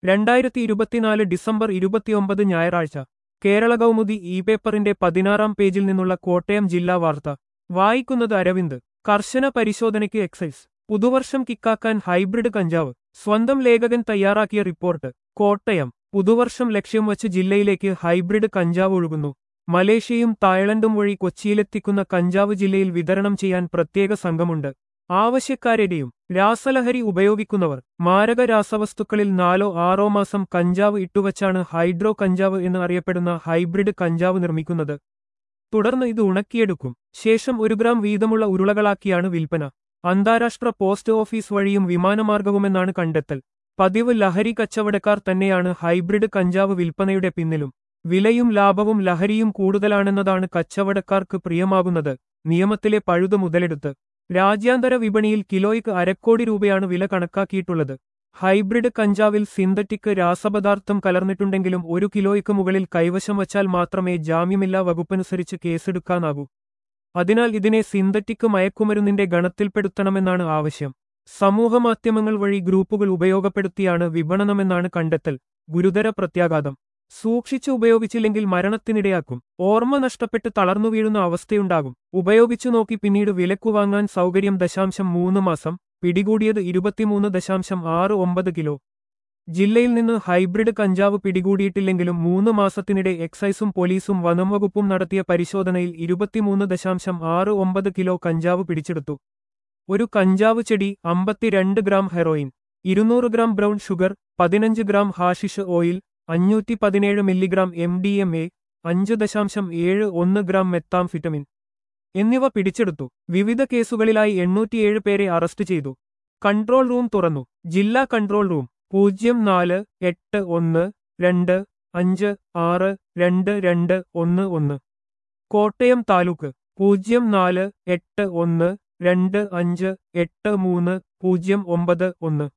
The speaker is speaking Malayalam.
രണ്ടായിരത്തി ഇരുപത്തിനാല് ഡിസംബർ ഇരുപത്തിയൊമ്പത് ഞായറാഴ്ച കേരള കൗമുദി ഇ പേപ്പറിന്റെ പതിനാറാം പേജിൽ നിന്നുള്ള കോട്ടയം ജില്ലാ വാർത്ത വായിക്കുന്നത് അരവിന്ദ് കർശന പരിശോധനയ്ക്ക് എക്സൈസ് പുതുവർഷം കിക്കാക്കാൻ ഹൈബ്രിഡ് കഞ്ചാവ് സ്വന്തം ലേഖകൻ തയ്യാറാക്കിയ റിപ്പോർട്ട് കോട്ടയം പുതുവർഷം ലക്ഷ്യം വച്ച് ജില്ലയിലേക്ക് ഹൈബ്രിഡ് കഞ്ചാവ് ഒഴുകുന്നു മലേഷ്യയും തായ്ലൻഡും വഴി കൊച്ചിയിലെത്തിക്കുന്ന കഞ്ചാവ് ജില്ലയിൽ വിതരണം ചെയ്യാൻ പ്രത്യേക സംഘമുണ്ട് ആവശ്യക്കാരെയും രാസലഹരി ഉപയോഗിക്കുന്നവർ മാരക രാസവസ്തുക്കളിൽ നാലോ ആറോ മാസം കഞ്ചാവ് ഇട്ടുവച്ചാണ് ഹൈഡ്രോ കഞ്ചാവ് എന്ന് അറിയപ്പെടുന്ന ഹൈബ്രിഡ് കഞ്ചാവ് നിർമ്മിക്കുന്നത് തുടർന്ന് ഇത് ഉണക്കിയെടുക്കും ശേഷം ഒരു ഗ്രാം വീതമുള്ള ഉരുളകളാക്കിയാണ് വിൽപ്പന അന്താരാഷ്ട്ര പോസ്റ്റ് ഓഫീസ് വഴിയും വിമാനമാർഗവുമെന്നാണ് കണ്ടെത്തൽ പതിവ് ലഹരി കച്ചവടക്കാർ തന്നെയാണ് ഹൈബ്രിഡ് കഞ്ചാവ് വിൽപ്പനയുടെ പിന്നിലും വിലയും ലാഭവും ലഹരിയും കൂടുതലാണെന്നതാണ് കച്ചവടക്കാർക്ക് പ്രിയമാകുന്നത് നിയമത്തിലെ പഴുതു മുതലെടുത്ത് രാജ്യാന്തര വിപണിയിൽ കിലോയ്ക്ക് അരക്കോടി രൂപയാണ് വില കണക്കാക്കിയിട്ടുള്ളത് ഹൈബ്രിഡ് കഞ്ചാവിൽ സിന്തറ്റിക് രാസപദാർത്ഥം കലർന്നിട്ടുണ്ടെങ്കിലും ഒരു കിലോയ്ക്ക് മുകളിൽ കൈവശം വച്ചാൽ മാത്രമേ ജാമ്യമില്ലാ വകുപ്പനുസരിച്ച് കേസെടുക്കാനാകൂ അതിനാൽ ഇതിനെ സിന്തറ്റിക് മയക്കുമരുന്നിന്റെ ഗണത്തിൽപ്പെടുത്തണമെന്നാണ് ആവശ്യം സമൂഹമാധ്യമങ്ങൾ വഴി ഗ്രൂപ്പുകൾ ഉപയോഗപ്പെടുത്തിയാണ് വിപണനമെന്നാണ് കണ്ടെത്തൽ ഗുരുതര പ്രത്യാഘാതം സൂക്ഷിച്ചു ഉപയോഗിച്ചില്ലെങ്കിൽ മരണത്തിനിടയാക്കും ഓർമ്മ നഷ്ടപ്പെട്ട് തളർന്നു വീഴുന്ന അവസ്ഥയുണ്ടാകും ഉപയോഗിച്ചു നോക്കി പിന്നീട് വിലക്കു വാങ്ങാൻ സൗകര്യം ദശാംശം മൂന്ന് മാസം പിടികൂടിയത് ഇരുപത്തിമൂന്ന് ദശാംശം ആറ് ഒമ്പത് കിലോ ജില്ലയിൽ നിന്ന് ഹൈബ്രിഡ് കഞ്ചാവ് പിടികൂടിയിട്ടില്ലെങ്കിലും മൂന്ന് മാസത്തിനിടെ എക്സൈസും പോലീസും വനംവകുപ്പും നടത്തിയ പരിശോധനയിൽ ഇരുപത്തിമൂന്ന് ദശാംശം ആറ് ഒമ്പത് കിലോ കഞ്ചാവ് പിടിച്ചെടുത്തു ഒരു കഞ്ചാവ് ചെടി അമ്പത്തിരണ്ട് ഗ്രാം ഹെറോയിൻ ഇരുന്നൂറ് ഗ്രാം ബ്രൗൺ ഷുഗർ പതിനഞ്ച് ഗ്രാം ഹാഷിഷ് ഓയിൽ അഞ്ഞൂറ്റി പതിനേഴ് milligram M D M A അഞ്ച് ദശാംശം ഏഴ് ഒന്ന് ഗ്രാം മെത്താംഫിറ്റമിൻ എന്നിവ പിടിച്ചെടുത്തു വിവിധ കേസുകളിലായി എണ്ണൂറ്റിയേഴ് പേരെ അറസ്റ്റ് ചെയ്തു കൺട്രോൾ റൂം തുറന്നു ജില്ലാ കൺട്രോൾ റൂം പൂജ്യം നാല് എട്ട് ഒന്ന് രണ്ട് അഞ്ച് ആറ് രണ്ട് രണ്ട് ഒന്ന് ഒന്ന് കോട്ടയം താലൂക്ക് പൂജ്യം നാല് എട്ട് ഒന്ന് രണ്ട് അഞ്ച് എട്ട് മൂന്ന് പൂജ്യം ഒമ്പത് ഒന്ന്